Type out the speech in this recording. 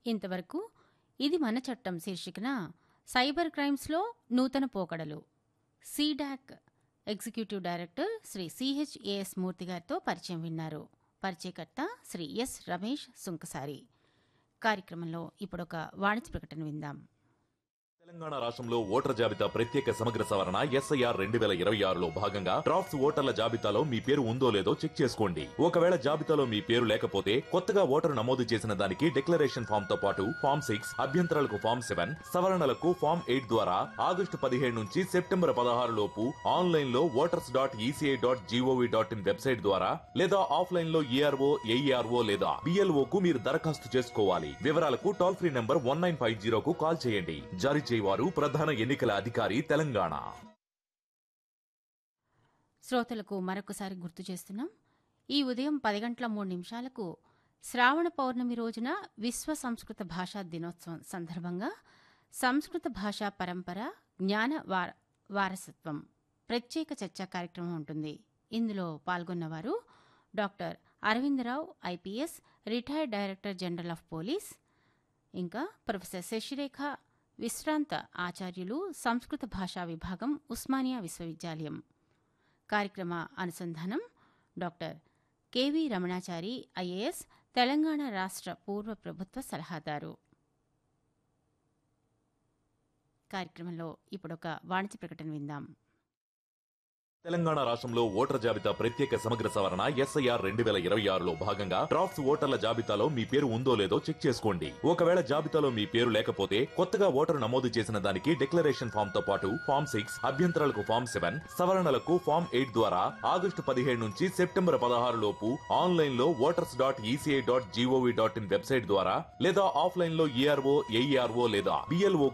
ఇంతవరకు ఇది మన చట్టం శీర్షికన సైబర్ క్రైమ్స్లో నూతన పోకడలు CDAC executive director Shri CHAS Murthy గారితో పరిచయం విన్నారు పరిచయకర్త శ్రీ ఎస్ రమేష్ సుంకసారి కార్యక్రమంలో ఇప్పుడొక వాణిజ్య ప్రకటన విందాం తెలంగాణ రాష్ట్రంలో ఓటర్ జాబితా ప్రత్యేక సమగ్ర సవరణ ఎస్ఐఆర్ రెండు వేల ఇరవై ఆరులో భాగంగా డ్రాఫ్ట్స్ ఓటర్ల జాబితాలో మీ పేరు ఉందో లేదో చెక్ చేసుకోండి ఒకవేళ జాబితాలో మీ పేరు లేకపోతే కొత్తగా ఓటరు నమోదు చేసిన దానికి డిక్లరేషన్ ఫామ్ తో పాటు ఫామ్ సిక్స్ అభ్యంతరాలకు ఫామ్ సెవెన్ సవరణలకు ఫామ్ ఎయిట్ ద్వారా ఆగస్టు పదిహేడు నుంచి సెప్టెంబర్ పదహారు లోపు ఆన్లైన్ లో voters dot ECI dot GOV dot in website ద్వారా లేదా ఆఫ్లైన్ లో ఈఆర్ఓ ఏఈఆర్ఓ లేదా బిఎల్ఓ కు మీరు దరఖాస్తు చేసుకోవాలి వివరాలకు toll free number one nine five జీరోకు కాల్ చేయండి జారీ చేయవారు ప్రధాన ఎన్నికల అధికారి తెలంగాణ శ్రోతలకు మరొకసారి గుర్తు చేస్తున్నాం ఈ ఉదయం పది గంటల మూడు నిమిషాలకు శ్రావణ పౌర్ణమి రోజున విశ్వ సంస్కృత భాషా దినోత్సవం సందర్భంగా సంస్కృత భాషా పరంపర జ్ఞాన వార వారసత్వం ప్రత్యేక చర్చా కార్యక్రమం ఉంటుంది ఇందులో పాల్గొన్నవారు doctor Aravindarao IPS retired director general of police ఇంకా ప్రొఫెసర్ శశిరేఖ విశ్రాంత ఆచార్యులు సంస్కృత భాషా విభాగం ఉస్మానియా విశ్వవిద్యాలయం కార్యక్రమ అనుసంధానం doctor KV Ramanachari IAS Telangana రాష్ట్ర పూర్వ ప్రభుత్వ సలహాదారు కార్యక్రమంలో ఇప్పుడొక వాణిజ్య ప్రకటన విందాం తెలంగాణ రాష్ట్రంలో ఓటర్ జాబితా ప్రత్యేక సమగ్ర సవరణ ఎస్ఐఆర్ రెండు వేల ఇరవై ఆరులో భాగంగా డ్రాఫ్ట్స్ ఓటర్ల జాబితాలో మీ పేరు ఉందో లేదో చెక్ చేసుకోండి ఒకవేళ జాబితాలో మీ పేరు లేకపోతే కొత్తగా ఓటరు నమోదు చేసిన దానికి డిక్లరేషన్ ఫామ్ తో పాటు ఫామ్ సిక్స్ అభ్యంతరాలకు ఫామ్ సెవెన్ సవరణలకు ఫామ్ ఎయిట్ ద్వారా ఆగస్టు పదిహేడు నుంచి సెప్టెంబర్ పదహారు లోపు ఆన్లైన్ లో voters dot ECI dot GOV dot in website ద్వారా లేదా ఆఫ్లైన్ లో ఈఆర్ఓ ఏఈఆర్ఓ లేదా బిఎల్ఓ